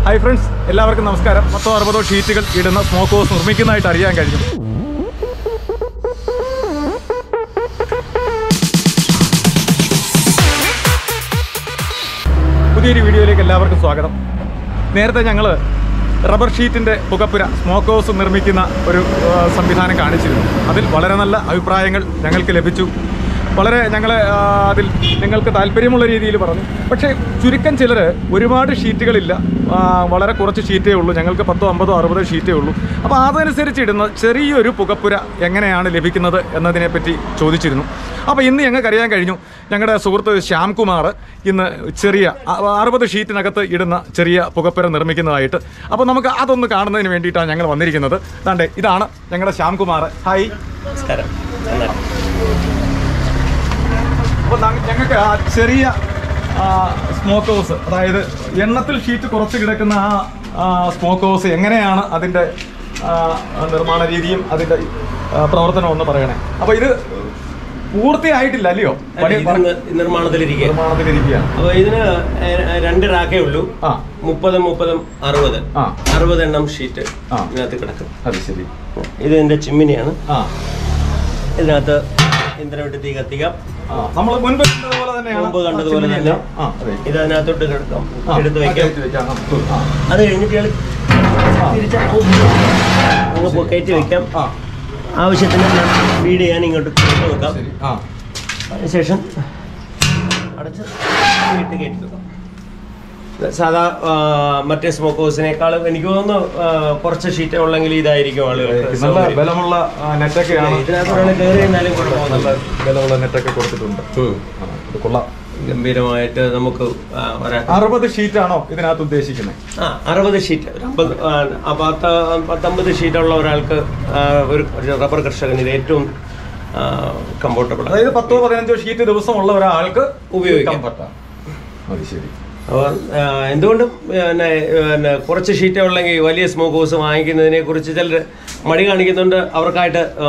Hi friends എല്ലാവർക്കും നമസ്കാരം പത്തോ അറുപതോ ഷീറ്റുകൾ ഇടുന്ന സ്മോക്ക് ഹൗസ് നിർമ്മിക്കുന്നതായിട്ട് അറിയാൻ കഴിഞ്ഞു പുതിയൊരു വീഡിയോയിലേക്ക് എല്ലാവർക്കും സ്വാഗതം നേരത്തെ ഞങ്ങൾ റബ്ബർ ഷീറ്റിൻ്റെ പുകപ്പുര സ്മോക്ക് ഹൗസ് നിർമ്മിക്കുന്ന ഒരു ആ, സംവിധാനം കാണിച്ചിരുന്നു അതിൽ വളരെ നല്ല അഭിപ്രായങ്ങൾ ഞങ്ങൾക്ക് ലഭിച്ചു വളരെ ഞങ്ങൾ അതിൽ നിങ്ങൾക്ക് താല്പര്യമുള്ള രീതിയിൽ പറഞ്ഞു പക്ഷേ ചുരുക്കം ചിലർ ഒരുപാട് ഷീറ്റുകളില്ല ആ, വളരെ കുറച്ച് ഷീറ്റേ ഉള്ളൂ ഞങ്ങൾക്ക് പത്തോ അമ്പതോ അറുപതോ ഷീറ്റേ ഉള്ളൂ അപ്പോൾ അതനുസരിച്ച് ഇടുന്ന ചെറിയൊരു പുകപ്പുര എങ്ങനെയാണ് ലഭിക്കുന്നത് എന്നതിനെപ്പറ്റി ചോദിച്ചിരുന്നു അപ്പോൾ ഇന്ന് ഞങ്ങൾക്ക് അറിയാൻ കഴിഞ്ഞു ഞങ്ങളുടെ സുഹൃത്ത് ശ്യാംകുമാർ ഇന്ന് ചെറിയ അ- അറുപത് ഷീറ്റിനകത്ത് ഇടുന്ന ചെറിയ പുകപ്പുര നിർമ്മിക്കുന്നതായിട്ട് അപ്പോൾ നമുക്ക് അതൊന്ന് കാണുന്നതിന് വേണ്ടിയിട്ടാണ് ഞങ്ങൾ വന്നിരിക്കുന്നത് ദാണ്ടെ ഇതാണ് ഞങ്ങളുടെ ശ്യാംകുമാർ ഹായ് നമസ്കാരം നന്നായി. അപ്പോൾ ഞങ്ങൾക്ക് ആ ചെറിയ സ്മോക്ക് ഹൗസ് അതായത് എണ്ണത്തിൽ ഷീറ്റ് കുറച്ച് കിടക്കുന്ന ആ ആ, സ്മോക്ക് ഹൗസ് എങ്ങനെയാണ് അതിൻ്റെ ആ, നിർമ്മാണ രീതിയും അതിൻ്റെ ആ, പ്രവർത്തനം ഒന്ന് പറയണേ അപ്പോൾ ഇത് പൂർത്തിയായിട്ടില്ല അല്ലയോ പണി ഇത് നി- നിർമ്മാണത്തിലിരിക്കുക നിർമ്മാണത്തിലിരിക്കുകയാണ് അപ്പൊ ഇതിന് എ- രണ്ട് റാക്കേ ഉള്ളൂ ആ മുപ്പതും മുപ്പതും അറുപത് ആ. അറുപത് എണ്ണം ഷീറ്റ് ആ. ഇതിനകത്ത് കിടക്കും അത് ശരി ഇത് ഇതിന്റെ ചിമ്മിനിയാണ് ആ ഇതിനകത്ത് ഇന്ധനം ഇട്ട് തീ കത്തിക്കാം ആ നമ്മൾ മുൻപ് കണ്ടതുപോലെ തന്നെയാണ് മുമ്പ് കണ്ടതുപോലെ ആ, തന്നെ ചിമ്മിനി ആ അതെ ഇത് അതിനകത്തോട്ട് കിടക്കാം ആ, എടുത്ത് വെക്കാം അകത്ത് വെക്കാം ആ, ആ. അത് കഴിഞ്ഞിട്ട് ഇയാൾ തിരിച്ച് അങ്ങ് പോ- കയറ്റി വെക്കാം ആ ആവശ്യത്തിന് ഫീഡ് ചെയ്യാൻ ഇങ്ങോട്ട് കൊണ്ടു വെക്കാം ശരി ആ അതിനുശേഷം അടച്ച് വീട്ടിൽ കയറ്റി വെക്കാം സാധാ ആ, മറ്റേ സ്മോക്ക് ഹൗസിനേക്കാളും എനിക്ക് തോന്നുന്നു ആ, കുറച്ച് ഷീറ്റ് ഉള്ളെങ്കിൽ ഇതായിരിക്കും ആളുകൾക്ക് നല്ല സൗകര്യം. ബലമുള്ള ആ, നെറ്റൊക്കെയാണ് ഇതിനകത്ത് ഒരാൾ കയറി കഴിഞ്ഞാലും നല്ല കുഴപ്പമൊന്നുമില്ല ബലമുള്ള നെറ്റൊക്കെ കൊടുത്തിട്ടുണ്ട് ഉം. ആ, ഇത് കൊള്ളാം ഗംഭീരമായിട്ട് നമുക്ക് ആ, ഒരാ- അറുപത് ഷീറ്റാണോ ഇതിനകത്ത് ഉദ്ദേശിക്കുന്നത് ആ അറുപത് ഷീറ്റ് ഒരു അമ്പത് ആ, ആ, പത്ത് പത്തൊമ്പത് ഷീറ്റുള്ള ഒരാൾക്ക് ആ, ഒരു ഒരു റബ്ബർ കർഷകന് ഇത് ഏറ്റവും കംഫോർട്ടബിൾ അതായത് പത്തോ പതിനഞ്ചോ ഷീറ്റ് ദിവസമുള്ള ഒരാൾക്ക് ഉപയോഗിക്കാം. പറ്റാം അത് ശരി അപ്പോൾ എന്തുകൊണ്ടും പിന്നെ പിന്നെ കുറച്ച് ഷീറ്റേ ഉള്ളെങ്കിൽ വലിയ സ്മോക്ക് ഹൗസ് വാങ്ങിക്കുന്നതിനെ കുറിച്ച് ചിലർ മടി കാണിക്കുന്നുണ്ട് അവർക്കായിട്ട് ആ,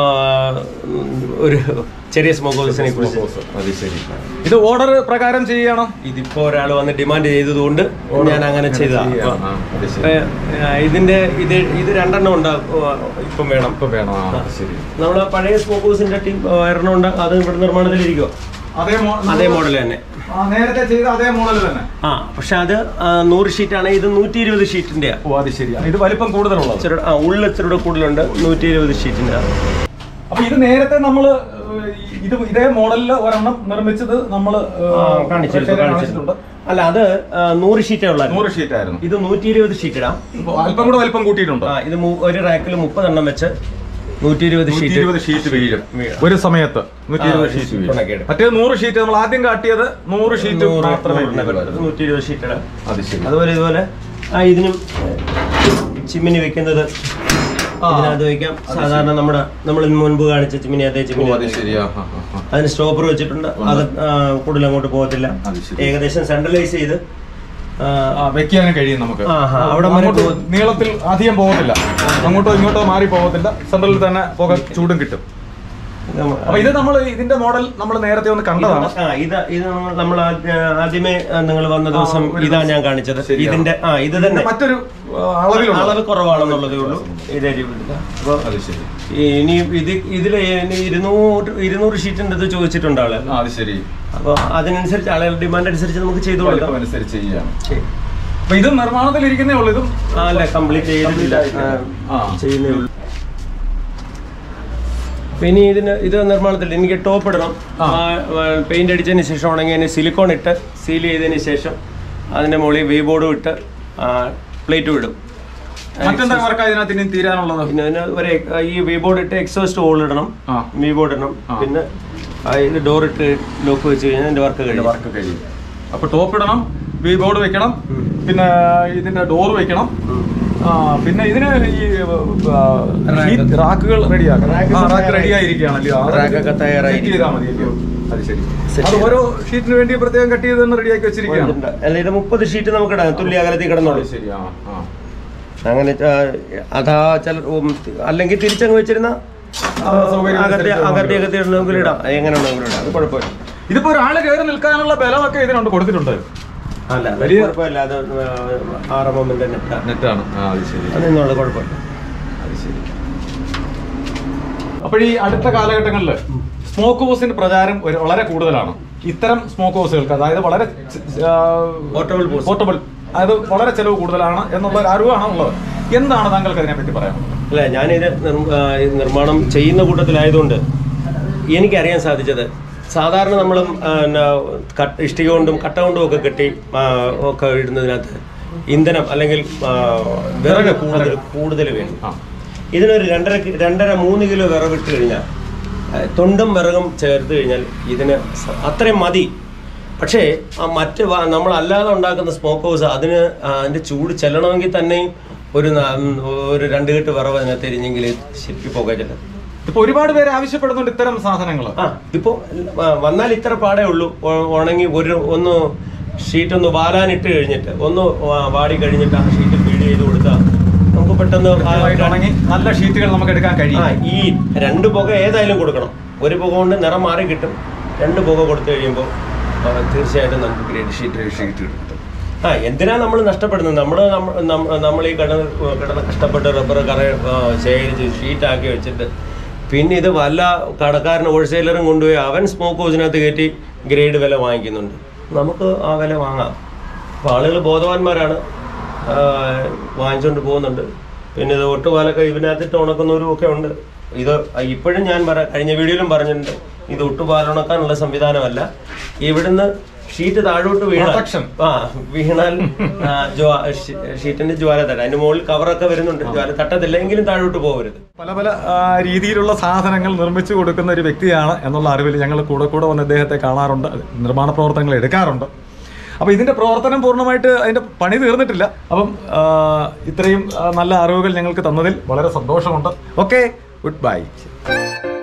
ഒരു ചെറിയ സ്മോക്ക് ഹൗസിനെ കുറിച്ച് അത് ശരി ഇത് ഓർഡർ പ്രകാരം ചെയ്യണം ഇതിപ്പോ ഒരാൾ വന്ന് ഡിമാൻഡ് ചെയ്തതുകൊണ്ട് ഞാൻ അങ്ങനെ ചെയ്തതാണ് ചെയ്യാം. ആ, അത് ശരി. ഇതിന്റെ ഇത് ഇത് രണ്ടെണ്ണം ഉണ്ടാക്കും ഇപ്പം വേണം ഇപ്പൊ വേണം ആ, ശരി നമ്മൾ പഴയ സ്മോക്ക് ഹൗസിന്റെ ടീം ഒരെണ്ണം ഉണ്ട് അത് ഇവിടെ നിർമ്മാണത്തിലിരിക്കുക അതേ മോ- അതേ മോഡൽ തന്നെ ആ, നേരത്തെ ചെയ്ത അതേ മോഡൽ തന്നെ ആ പക്ഷെ അത് ആ, നൂറ് ഷീറ്റാണ് ഇത് നൂറ്റി ഇരുപത് ഷീറ്റിന്റെയാ ഓ അത് ശരിയാണ് ഇത് വലിപ്പം കൂടുതലുള്ളത് ഇച്ചിരി ആ ഉള്ളിൽ ഇച്ചിരി കൂടുതലുണ്ട് നൂറ്റി ഇരുപത് ഷീറ്റിന്റെ അപ്പൊ ഇത് നേരത്തെ നമ്മള് ഏഹ്, ഇത് ഇതേ മോഡലിൽ ഒരെണ്ണം നിർമ്മിച്ചത് നമ്മള് ഏഹ്, കാണിച്ചിരുന്നു പ്രേക്ഷകരെ കാണിച്ചിട്ടുണ്ട് കാണിച്ചിട്ടുണ്ട്. അല്ല അത് ആ, നൂറ് ഷീറ്റേ ഉള്ള നൂറ് ഷീറ്റ് ആയിരുന്നു ഇത് നൂറ്റി ഇരുപത് ഷീറ്റ് ഇടാം ഇപ്പൊ അല്പം കൂടെ വലിപ്പം കൂട്ടിയിട്ടുണ്ട് ആ ഇത് മു- ഒരു റാക്കിൽ മുപ്പതെണ്ണം വെച്ച് നൂറ്റി ഇരുപത് നൂറ്റി ഷീറ്റ് ഇരുപത് ഷീറ്റ് വീഴും വീഴും. ഒരു സമയത്ത് നൂറ്റി ഇരുപത് ആ, ഷീറ്റ് ഷീറ്റ് വീഴും ഉണക്കിയെടുക്കും. മറ്റേ നൂറ് ഷീറ്റ് നമ്മൾ ആദ്യം കാട്ടിയത് നൂറ് ഷീറ്റ് നൂറ് മാത്രമേ നൂറിനെ വീഴുമായിരുന്നു. നൂറ്റി ഇരുപത് ഷീറ്റ് ഇടാം അത് ശരി അതുപോലെ ഇതുപോലെ ആ ഇതിനും ചിമ്മിനി വെക്കുന്നത് ആ. ഇതിനകത്ത് വെക്കാം സാധാരണ നമ്മുടെ നമ്മൾ ഇന്ന് മുൻപ് കാണിച്ച ചിമ്മിനി അതേ ഓ, ചിമ്മിനി അത് വെക്കാം. ശരിയാ ആ, ആ, ആ. അതിന് സ്റ്റോപ്പർ വെച്ചിട്ടുണ്ട് അത് ആ, കൂടുതൽ അങ്ങോട്ട് പോകത്തില്ല അത് ശരി. ഏകദേശം സെൻട്രലൈസ് ചെയ്ത് ആ, ആ, വെക്കാനും കഴിയും നമുക്ക് ആ, ആ, അവിടെ വരെ അങ്ങോട്ട് പോകും. നീളത്തിൽ അധികം പോകത്തില്ല അങ്ങോട്ടോ ഇങ്ങോട്ടോ മാറി പോകത്തില്ല സെൻട്രലിൽ തന്നെ പുക ചൂടും കിട്ടും നമ്മ- അപ്പൊ ഇത് നമ്മൾ ഇതിന്റെ മോഡൽ നമ്മൾ നേരത്തെ ഒന്ന് കണ്ടതാണ് ആ ഇത് ഇത് നമ്മൾ ആദ്യമേ നിങ്ങൾ വന്ന ദിവസം ആ, ഒരു ഇതാ ഞാൻ കാണിച്ചത് ശരിയാണ്. ഇതിന്റെ ആ ഇത് തന്നെ മറ്റൊരു ആ, അളവിലുള്ള അളവ് കുറവാണെന്നുള്ളതേ ഉള്ളൂ ഇതേ രീതിയിൽ അപ്പോൾ അത് ശരി ഇനി ഇത് ഇതിൽ ഇരുന്നൂറ് ഇരുന്നൂറ് ഷീറ്റിന്റെ ഇത് ചോദിച്ചിട്ടുണ്ട് ആള് ആ, അത് ശരി അപ്പോൾ അതിനനുസരിച്ച് ആളുകളുടെ ഡിമാൻഡ് അനുസരിച്ച് നമുക്ക് ചെയ്തു വലിപ്പം കൊടുക്കാം അനുസരിച്ച് ചെയ്യാം ശരി. അപ്പൊ ഇത് നിർമ്മാണത്തിൽ ഇരിക്കുന്നേ ഉള്ളൂ ഇതും ആ, അല്ല കംപ്ലീറ്റ് ചെയ്തിട്ടില്ല ആ. ആ, ചെയ്യുന്നേ ഉള്ളൂ അപ്പൊ ഇനി ഇതിന് ഇത് നിർമ്മാണത്തിൽ എനിക്ക് ടോപ്പ് ഇടണം ആ. പെയിന്റ് അടിച്ചതിന് ശേഷം ഉണങ്ങിയതിന് സിലിക്കോൺ ഇട്ട് സീൽ ചെയ്തതിന് ശേഷം അതിന്റെ മുകളിൽ വേ ബോർഡും ഇട്ട് പ്ലേറ്റും ഇടും മറ്റെന്താ വർക്ക് ഇതിനകത്ത് ഇനി തീരാനുള്ളത് പിന്നെ അതിന് ഒരു എ- ഈ വേ ബോർഡ് ഇട്ട് എക്സോസ്റ്റ് ഹോൾ ഇടണം ആ വേ ബോർഡ് ഇടണം ആ. പിന്നെ ആ, ഇത് ഡോർ ഇട്ട് ലോക്ക് വെച്ച് കഴിഞ്ഞാൽ അതിന്റെ വർക്ക് കഴിയും വർക്ക് കഴിയും അപ്പൊ ടോപ്പ് ഇടണം വി ബോർഡ് വെക്കണം ഉം. പിന്നെ ഇതിന്റെ ഡോർ വെക്കണം ഉം. ആ, പിന്നെ ഇതിന് ഈ റാക്ക്. റാക്കുകൾ റെഡിയാക്കണം റാക്ക് റാക്ക് തയ്യാറായി. റെഡി ആയിരിക്കുകയാണല്ലോ അത് റാക്കൊക്കെ തയ്യാറായി. set ചെയ്താൽ മതി അല്ലയോ അത് ശരി Set അത് ഓരോ ഷീറ്റിന് വേണ്ടി പ്രത്യേകം കട്ട് ചെയ്ത് തന്നെ റെഡിയാക്കി വെച്ചിരിക്കുകയാണ് ഉണ്ട്. അല്ല ഇത് മുപ്പത് ഷീറ്റ് നമുക്ക് ഇടാം തുല്യ അകലത്തിൽ കിടന്നോളൂ ശരി ആ ആ അങ്ങനെ ആ, അതാ ചില ഉം, അല്ലെങ്കിൽ തിരിച്ചങ്ങ് വെച്ചിരുന്ന ആ, സൗകര്യം അകത്തെ അനുസരിച്ച് അകത്തെ അകത്തെ ഇടണമെങ്കിലും ഇടാം എങ്ങനെ ഉണ്ടെങ്കിലും ഇടാം അത് കുഴപ്പമില്ല ഇതിപ്പോ ഒരാള് കയറി നിൽക്കാനുള്ള ബലമൊക്കെ ഇതിനുണ്ട് കൊടുത്തിട്ടുണ്ട് അല്ല അത് വലിയ- കുഴപ്പമില്ല അത് ആർ എം എമ്മിന്റെ നെറ്റാണ് നെറ്റാണ് ആ അത് ശരി അത് നിന്നുള്ള കുഴപ്പമില്ല അത് ശരി അപ്പോൾ ഈ അടുത്ത കാലഘട്ടങ്ങളിൽ സ്മോക്ക് ഹൗസിന്റെ പ്രചാരം ഒരു- വളരെ കൂടുതലാണ് ഇത്തരം സ്മോക്ക് ഹൗസുകൾക്ക് അതായത് വളരെ Portable house. പോർട്ടബിൾ അതായത് വളരെ ചെലവ് കൂടുതലാണ് എന്നുള്ള ഒരു അറിവാണ് ഉള്ളത് എന്താണ് താങ്കൾക്ക് അതിനെപ്പറ്റി പറയാൻ അല്ല ഞാനിത് നിർ- ആ, ഇത് നിർമ്മാണം ചെയ്യുന്ന കൂട്ടത്തിലായതുകൊണ്ട് എനിക്കറിയാൻ സാധിച്ചത് സാധാരണ നമ്മൾ ഇഷ്ടിക കൊണ്ടും കട്ട കൊണ്ടും ഒക്കെ കെട്ടി ആ, ഒക്കെ ഇടുന്നതിനകത്ത് ഇന്ധനം അല്ലെങ്കിൽ ആ, വിറക് കൂടുതൽ കൂടുതൽ വേണം ആ ഇതിനൊരു രണ്ടര കി- രണ്ടര മൂന്ന് കിലോ വിറകിട്ട് കഴിഞ്ഞാൽ ആ, തൊണ്ടും വിറകും ചേർത്ത് കഴിഞ്ഞാൽ ഇതിന് സ- അത്രയും മതി പക്ഷേ ആ മറ്റ് വ- നമ്മളല്ലാതെ ഉണ്ടാക്കുന്ന സ്മോക്ക് ഹൗസ് അതിന് ആ, അതിന്റെ ചൂട് ചെല്ലണമെങ്കിൽ തന്നെയും ഒരു ന- ഉം, ഒരു രണ്ട് കെട്ട് വിറവ് അതിനകത്ത് എരിഞ്ഞെങ്കിൽ ശരിക്കും പോകച്ചില്ല ഇപ്പൊ ഒരുപാട് പേര് ആവശ്യപ്പെടുന്നുണ്ട് ഇത്തരം സാധനങ്ങൾ ആ ഇപ്പോ ആ, വന്നാൽ ഇത്ര പാടേ ഉള്ളൂ ഉ- ഉണങ്ങി ഒരു ഒന്ന് ഷീറ്റ് ഒന്ന് വാലാനിട്ട് കഴിഞ്ഞിട്ട് ഒന്ന് വാ- വാടി കഴിഞ്ഞിട്ട് ആ ഷീറ്റ് ഫീഡ് ചെയ്ത് കൊടുത്താൽ നമുക്ക് പെട്ടെന്ന് ആ ഉണങ്ങി നല്ല ഷീറ്റുകൾ നമുക്ക് എടുക്കാൻ കഴിയും ആ ഈ രണ്ട് പുക ഏതായാലും കൊടുക്കണം ഒരു പുക കൊണ്ട് നിറം മാറി കിട്ടും രണ്ട് പുക കൊടുത്തു കഴിയുമ്പോൾ ആ, തീർച്ചയായിട്ടും നമുക്ക് ഗ്രേഡ് ഷീറ്റ് ഷീറ്റ് കിട്ടും ആ എന്തിനാ നമ്മൾ നഷ്ടപ്പെടുന്നത് നമ്മൾ നമ്മൾ ഈ കിടന്ന് കിടന്ന് കഷ്ടപ്പെട്ട് റബ്ബർ കറ ആ, ശേഖരിച്ച് ഷീറ്റാക്കി വെച്ചിട്ട് പിന്നെ ഇത് വല്ല കടക്കാരൻ ഹോൾസെയിലറും കൊണ്ടുപോയി അവൻ സ്മോക്ക് ഹൗസിനകത്ത് കയറ്റി ഗ്രേഡ് വില വാങ്ങിക്കുന്നുണ്ട് നമുക്ക് ആ വില വാങ്ങാം അപ്പോൾ ആളുകൾ ബോധവാന്മാരാണ് ആ, വാങ്ങിച്ചുകൊണ്ട് പോകുന്നുണ്ട് പിന്നെ ഇത് ഒട്ടുപാലൊക്കെ ഇതിനകത്തിട്ട് ഉണക്കുന്നവരും ഒക്കെ ഉണ്ട് ഇത് ഇപ്പോഴും ഞാൻ പറ കഴിഞ്ഞ വീഡിയോയിലും പറഞ്ഞിട്ടുണ്ട് ഇത് ഒട്ടുപാലുണക്കാനുള്ള സംവിധാനമല്ല ഇവിടുന്ന് ഷീറ്റ് താഴോട്ട് വീണാൽ Protection. ആ വീണാൽ ആ, ജ്വാ- ഷീ- ഷീറ്റിന്റെ ജ്വാല തട്ട അതിന്റെ മുകളിൽ കവറൊക്കെ വരുന്നുണ്ട് ജ്വാല തട്ടത്തില്ല എങ്കിലും താഴോട്ട് പോകരുത് പല പല ആ, രീതിയിലുള്ള സാധനങ്ങൾ നിർമ്മിച്ചു കൊടുക്കുന്ന ഒരു വ്യക്തിയാണ് എന്നുള്ള അറിവിൽ ഞങ്ങൾ കൂടെ കൂടെ വന്ന് ഇദ്ദേഹത്തെ കാണാറുണ്ട് നിർമ്മാണ പ്രവർത്തനങ്ങൾ എടുക്കാറുണ്ട് അപ്പോൾ ഇതിന്റെ പ്രവർത്തനം പൂർണ്ണമായിട്ട് അതിന്റെ പണി തീർന്നിട്ടില്ല അപ്പം ആ, ഇത്രയും ആ, നല്ല അറിവുകൾ ഞങ്ങൾക്ക് തന്നതിൽ വളരെ സന്തോഷമുണ്ട് ഓക്കെ ഗുഡ് ബൈ